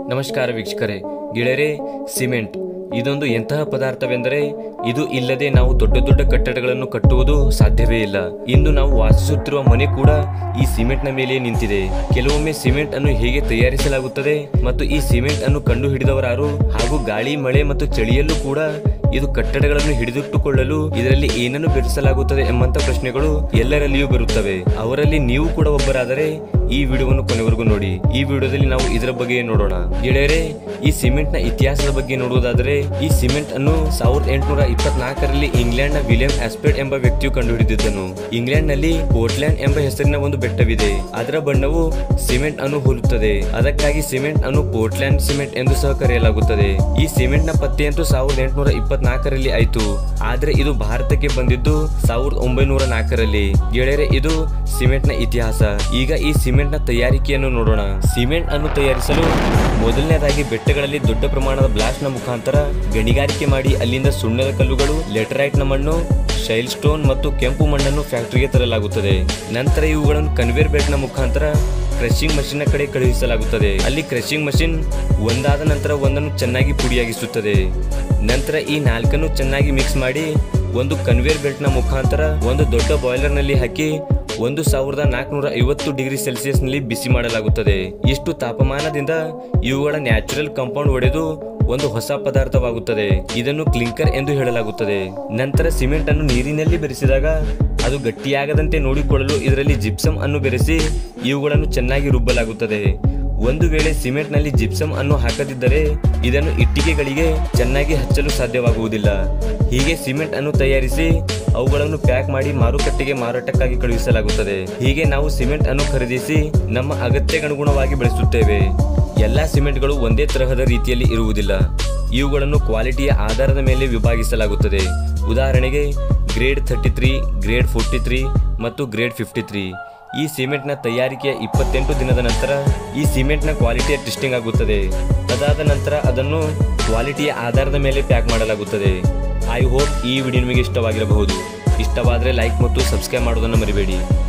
ನಮಸ್ಕಾರ ವೀಕ್ಷಕರೇ ಗೆಳೆಯರೇ ಸಿಮೆಂಟ್ ಇದೊಂದು ಎಂತಹ ಪದಾರ್ಥವೆಂದರೆ ಇದು ಇಲ್ಲದೆ ನಾವು ದೊಡ್ಡ ದೊಡ್ಡ ಕಟ್ಟಡಗಳನ್ನು ಕಟ್ಟುವುದು ಸಾಧ್ಯವೇ ಇಲ್ಲ ಇಂದು ನಾವು ವಾಸಿಸುತ್ತಿರುವ ಮನೆ ಕೂಡ ಈ ಸಿಮೆಂಟ್ನ ಮೇಲೆ ನಿಂತಿದೆ ಕೆಲವೊಮ್ಮೆ ಸಿಮೆಂಟ್ ಅನ್ನು ಹೇಗೆ ತಯಾರಿಸಲಾಗುತ್ತದೆ ಮತ್ತು ಈ ಸಿಮೆಂಟ್ ಅನ್ನು ಕಂಡು ಹಿಡಿದವರಾರು ಹಾಗೂ ಗಾಳಿ ಮಳೆ ಮತ್ತು ಚಳಿಯಲ್ಲೂ ಕೂಡ ಇದು ಕಟ್ಟಡಗಳನ್ನು ಹಿಡಿದಿಟ್ಟುಕೊಳ್ಳಲು ಇದರಲ್ಲಿ ಏನನ್ನು ಬೆರೆಸಲಾಗುತ್ತದೆ ಎಂಬಂತ ಪ್ರಶ್ನೆಗಳು ಎಲ್ಲರಲ್ಲಿಯೂ ಬರುತ್ತವೆ ಅವರಲ್ಲಿ ನೀವು ಕೂಡ ಒಬ್ಬರಾದರೆ ಈ ವಿಡಿಯೋವನ್ನು ಕೊನೆವರೆಗೂ ನೋಡಿ ಈ ವಿಡಿಯೋದಲ್ಲಿ ನಾವು ಇದರ ಬಗ್ಗೆ ನೋಡೋಣ ಗೆಳೆಯರೆ ಈ ಸಿಮೆಂಟ್ ನ ಇತಿಹಾಸದ ಬಗ್ಗೆ ನೋಡುವುದಾದರೆ ಈ ಸಿಮೆಂಟ್ ಅನ್ನು ಸಾವಿರದ ಎಂಟುನೂರ ಇಪ್ಪತ್ನಾಲ್ಕರಲ್ಲಿ ಇಂಗ್ಲೆಂಡ್ ನ ವಿಲಿಯಂ ಆಸ್ಪೆಡ್ ಎಂಬ ವ್ಯಕ್ತಿಯು ಕಂಡುಹಿಡಿದಿದ್ದನು ಇಂಗ್ಲೆಂಡ್ ನಲ್ಲಿ ಪೋರ್ಟ್ಲ್ಯಾಂಡ್ ಎಂಬ ಹೆಸರಿನ ಒಂದು ಬೆಟ್ಟವಿದೆ ಅದರ ಬಣ್ಣವು ಸಿಮೆಂಟ್ ಅನ್ನು ಹೋಲುತ್ತದೆ ಅದಕ್ಕಾಗಿ ಸಿಮೆಂಟ್ ಅನ್ನು ಪೋರ್ಟ್ಲ್ಯಾಂಡ್ ಸಿಮೆಂಟ್ ಎಂದು ಸಹ ಕರೆಯಲಾಗುತ್ತದೆ ಈ ಸಿಮೆಂಟ್ ನ ಪತ್ತೆಯಂತೂ ಸಾವಿರದ ಎಂಟುನೂರ ಇಪ್ಪತ್ನಾಲ್ಕರಲ್ಲಿ ಆಯ್ತು ಆದ್ರೆ ಇದು ಭಾರತಕ್ಕೆ ಬಂದಿದ್ದು ಸಾವಿರದ ಒಂಬೈನೂರ ನಾಲ್ಕರಲ್ಲಿ ಗೆಳೆಯರೆ ಇದು ಸಿಮೆಂಟ್ ನ ಇತಿಹಾಸ ಈಗ ಈ ಸಿಮೆಂಟ್ ನ ತಯಾರಿಕೆಯನ್ನು ನೋಡೋಣ ಸಿಮೆಂಟ್ ಅನ್ನು ತಯಾರಿಸಲು ಮೊದಲನೇದಾಗಿ ಬೆಟ್ಟಗಳಲ್ಲಿ ದೊಡ್ಡ ಪ್ರಮಾಣದ ಬ್ಲಾಸ್ಟ್ ನ ಮುಖಾಂತರ ಗಣಿಗಾರಿಕೆ ಮಾಡಿ ಅಲ್ಲಿಂದ ಸುಣ್ಣದ ಕಲ್ಲುಗಳು ಲೆಟರೈಟ್ ನ ಮಣ್ಣು ಶೈಲ್ ಸ್ಟೋನ್ ಮತ್ತು ಕೆಂಪು ಮಣ್ಣನ್ನು ಫ್ಯಾಕ್ಟರಿಗೆ ತರಲಾಗುತ್ತದೆ ನಂತರ ಇವುಗಳನ್ನು ಕನ್ವೇರ್ ಬೆಲ್ಟ್ ನ ಮುಖಾಂತರ ಕ್ರಷಿಂಗ್ ಮಷಿನ್ ಕಡೆ ಕಳುಹಿಸಲಾಗುತ್ತದೆ ಅಲ್ಲಿ ಕ್ರಷಿಂಗ್ ಮಷಿನ್ ಒಂದಾದ ನಂತರ ಒಂದನ್ನು ಚೆನ್ನಾಗಿ ಪುಡಿಯಾಗಿಸುತ್ತದೆ ನಂತರ ಈ ನಾಲ್ಕನ್ನು ಚೆನ್ನಾಗಿ ಮಿಕ್ಸ್ ಮಾಡಿ ಒಂದು ಕನ್ವೇರ್ ಬೆಲ್ಟ್ ನ ಮುಖಾಂತರ ಒಂದು ದೊಡ್ಡ ಬಾಯ್ಲರ್ ನಲ್ಲಿ ಹಾಕಿ ಒಂದು ಸಾವಿರದ ನಾಲ್ಕುನೂರ ಐವತ್ತು ಡಿಗ್ರಿ ಸೆಲ್ಸಿಯಸ್ ನಲ್ಲಿ ಬಿಸಿ ಮಾಡಲಾಗುತ್ತದೆ ಇಷ್ಟು ತಾಪಮಾನದಿಂದ ಇವುಗಳ ನ್ಯಾಚುರಲ್ ಕಾಂಪೌಂಡ್ ಒಡೆದು ಒಂದು ಹೊಸ ಪದಾರ್ಥವಾಗುತ್ತದೆ ಇದನ್ನು ಕ್ಲಿಂಕರ್ ಎಂದು ಹೇಳಲಾಗುತ್ತದೆ ನಂತರ ಸಿಮೆಂಟ್ ಅನ್ನು ನೀರಿನಲ್ಲಿ ಬೆರೆಸಿದಾಗ ಅದು ಗಟ್ಟಿಯಾಗದಂತೆ ನೋಡಿಕೊಳ್ಳಲು ಇದರಲ್ಲಿ ಜಿಪ್ಸಮ್ ಅನ್ನು ಬೆರೆಸಿ ಇವುಗಳನ್ನು ಚೆನ್ನಾಗಿ ರುಬ್ಬಲಾಗುತ್ತದೆ ಒಂದು ವೇಳೆ ಸಿಮೆಂಟ್ ನಲ್ಲಿ ಜಿಪ್ಸಮ್ ಅನ್ನು ಹಾಕದಿದ್ದರೆ ಇದನ್ನು ಇಟ್ಟಿಗೆಗಳಿಗೆ ಚೆನ್ನಾಗಿ ಹಚ್ಚಲು ಸಾಧ್ಯವಾಗುವುದಿಲ್ಲ ಹೀಗೆ ಸಿಮೆಂಟ್ ಅನ್ನು ತಯಾರಿಸಿ ಅವುಗಳನ್ನು ಪ್ಯಾಕ್ ಮಾಡಿ ಮಾರುಕಟ್ಟೆಗೆ ಮಾರಾಟಕ್ಕಾಗಿ ಕಳುಹಿಸಲಾಗುತ್ತದೆ ಹೀಗೆ ನಾವು ಸಿಮೆಂಟ್ ಅನ್ನು ಖರೀದಿಸಿ ನಮ್ಮ ಅಗತ್ಯಗನುಗುಣವಾಗಿ ಬಳಸುತ್ತೇವೆ ಎಲ್ಲಾ ಸಿಮೆಂಟ್ಗಳು ಒಂದೇ ತರಹದ ರೀತಿಯಲ್ಲಿ ಇರುವುದಿಲ್ಲ ಇವುಗಳನ್ನು ಕ್ವಾಲಿಟಿಯ ಆಧಾರದ ಮೇಲೆ ವಿಭಾಗಿಸಲಾಗುತ್ತದೆ ಉದಾಹರಣೆಗೆ grade thirty three grade forty three ಮತ್ತು ಗ್ರೇಡ್ ಫಿಫ್ಟಿ ತ್ರೀ ಈ ಸಿಮೆಂಟ್ನ ತಯಾರಿಕೆಯ ಇಪ್ಪತ್ತೆಂಟು ದಿನದ ನಂತರ ಈ ಸಿಮೆಂಟ್ನ ಕ್ವಾಲಿಟಿಯ ಟೆಸ್ಟಿಂಗ್ ಆಗುತ್ತದೆ ಅದಾದ ನಂತರ ಅದನ್ನು ಕ್ವಾಲಿಟಿಯ ಆಧಾರದ ಮೇಲೆ ಪ್ಯಾಕ್ ಮಾಡಲಾಗುತ್ತದೆ ಐ ಹೋಪ್ ಈ ವಿಡಿಯೋ ನಿಮಗೆ ಇಷ್ಟವಾಗಿರಬಹುದು ಇಷ್ಟವಾದರೆ ಲೈಕ್ ಮತ್ತು ಸಬ್ಸ್ಕ್ರೈಬ್ ಮಾಡೋದನ್ನು ಮರಿಬೇಡಿ